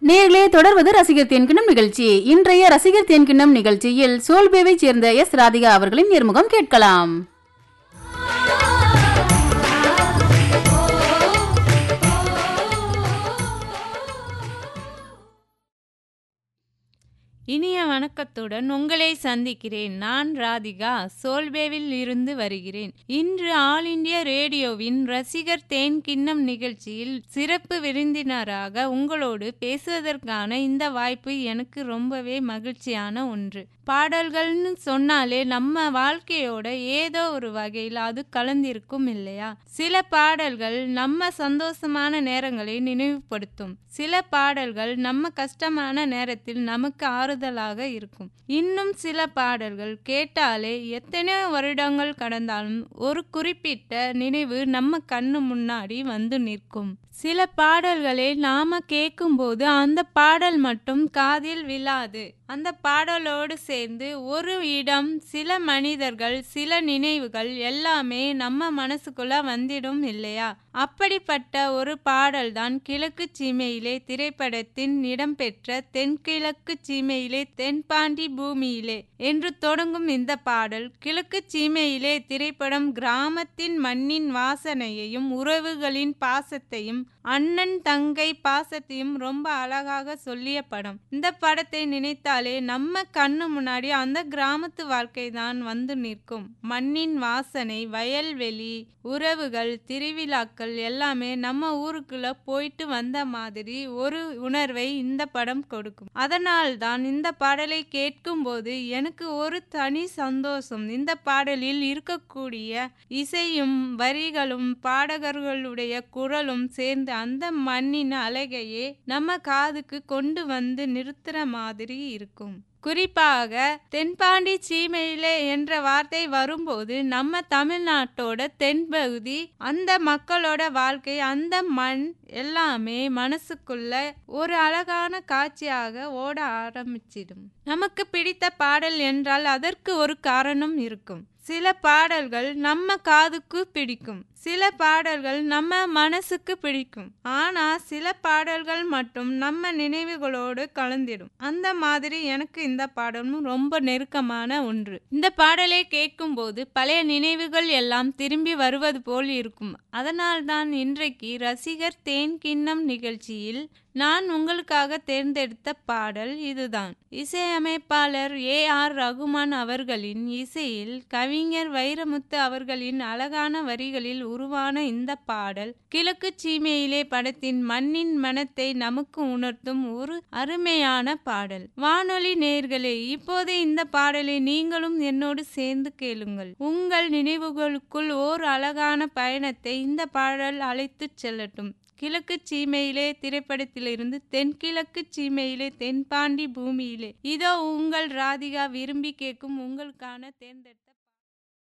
நேர்களே தொடர்வது ரசிகர் தேன்கிண்ணம் நிகழ்ச்சி இன்றைய ரசிகர் தேன்கிண்ணம் நிகழ்ச்சியில் சோல்பேவைச் சேர்ந்த எஸ் ராதிகா அவர்களின் நேர்முகம் கேட்கலாம் இனிய வணக்கத்துடன் உங்களை சந்திக்கிறேன் நான் ராதிகா சோல்பேவில் இருந்து வருகிறேன் இன்று ஆல் இண்டியா ரேடியோவின் ரசிகர் தேன் கிண்ணம் நிகழ்ச்சியில் சிறப்பு விருந்தினராக உங்களோடு பேசுவதற்கான இந்த வாய்ப்பு எனக்கு ரொம்பவே மகிழ்ச்சியான ஒன்று பாடல்கள்னு சொன்னாலே நம்ம வாழ்க்கையோட ஏதோ ஒரு வகையில் அது கலந்திருக்கும் இல்லையா சில பாடல்கள் நம்ம சந்தோஷமான நேரங்களை நினைவுபடுத்தும் சில பாடல்கள் நம்ம கஷ்டமான நேரத்தில் நமக்கு ஆறுதலாக இருக்கும் இன்னும் சில பாடல்கள் கேட்டாலே எத்தனையோ வருடங்கள் கடந்தாலும் ஒரு குறிப்பிட்ட நினைவு நம்ம கண்ணு முன்னாடி வந்து நிற்கும் சில பாடல்களை நாம கேட்கும்போது அந்த பாடல் மட்டும் காதில் விழாது அந்த பாடலோடு சேர்ந்து ஒரு இடம் சில மனிதர்கள் சில நினைவுகள் எல்லாமே நம்ம மனசுக்குள்ள வந்திடும் இல்லையா அப்படிப்பட்ட ஒரு பாடல்தான் கிழக்கு சீமையிலே திரைப்படத்தின் இடம்பெற்ற தென்கிழக்கு சீமையிலே தென்பாண்டி பூமியிலே என்று தொடங்கும் இந்த பாடல் கிழக்கு சீமையிலே திரைப்படம் கிராமத்தின் மண்ணின் வாசனையையும் உறவுகளின் பாசத்தையும் அண்ணன் தங்கை பாசத்தையும் ரொம்ப அழகாக சொல்லிய படம் இந்த படத்தை நினைத்தாலே நம்ம கண்ணு முன்னாடி அந்த கிராமத்து வாழ்க்கை தான் வந்து நிற்கும் மண்ணின் வாசனை வயல்வெளி உறவுகள் திருவிழாக்கள் எல்லாமே நம்ம ஊருக்குள்ள போயிட்டு வந்த மாதிரி ஒரு உணர்வை இந்த படம் கொடுக்கும் அதனால் தான் இந்த பாடலை கேட்கும் போது எனக்கு ஒரு தனி சந்தோஷம் இந்த பாடலில் இருக்கக்கூடிய இசையும் வரிகளும் பாடகர்களுடைய குரலும் சேர்ந்து அந்த மண்ணின் அழகையே நம்ம காதுக்கு கொண்டு வந்து நிறுத்துற மாதிரி இருக்கும் குறிப்பாக தென்பாண்டி சீமையிலே என்ற வார்த்தை வரும்போது நம்ம தமிழ்நாட்டோட தென்பகுதி அந்த மக்களோட வாழ்க்கை அந்த மண் எல்லாமே மனசுக்குள்ள ஒரு அழகான காட்சியாக ஓட ஆரம்பிச்சிடும் நமக்கு பிடித்த பாடல் என்றால் அதற்கு ஒரு காரணம் இருக்கும் சில பாடல்கள் நம்ம காதுக்கு பிடிக்கும் சில பாடல்கள் நம்ம மனசுக்கு பிடிக்கும் ஆனா சில பாடல்கள் மட்டும் நம்ம நினைவுகளோடு கலந்திடும் அந்த மாதிரி எனக்கு இந்த பாடலும் ரொம்ப நெருக்கமான ஒன்று இந்த பாடலை கேட்கும் போது பழைய நினைவுகள் எல்லாம் திரும்பி வருவது போல் இருக்கும் அதனால்தான் இன்றைக்கு ரசிகர் தேன் கிண்ணம் நிகழ்ச்சியில் நான் உங்களுக்காக தேர்ந்தெடுத்த பாடல் இதுதான் இசையமைப்பாளர் ஏ ஆர் ரகுமான் அவர்களின் இசையில் கவிஞர் வைரமுத்து அவர்களின் அழகான வரிகளில் உருவான இந்த பாடல் கிழக்கு சீமையிலே படத்தின் மண்ணின் மனத்தை நமக்கு உணர்த்தும் ஒரு அருமையான பாடல் வானொலி நேர்களே இப்போது இந்த பாடலை நீங்களும் என்னோடு சேர்ந்து கேளுங்கள் உங்கள் நினைவுகளுக்குள் ஓர் அழகான பயணத்தை இந்த பாடல் அழைத்துச் செல்லட்டும் கிழக்கு சீமையிலே திரைப்படத்திலிருந்து தென்கிழக்கு சீமையிலே தென்பாண்டி பூமியிலே இதோ உங்கள் ராதிகா விரும்பி கேட்கும் உங்களுக்கான தேர்ந்தெடுத்த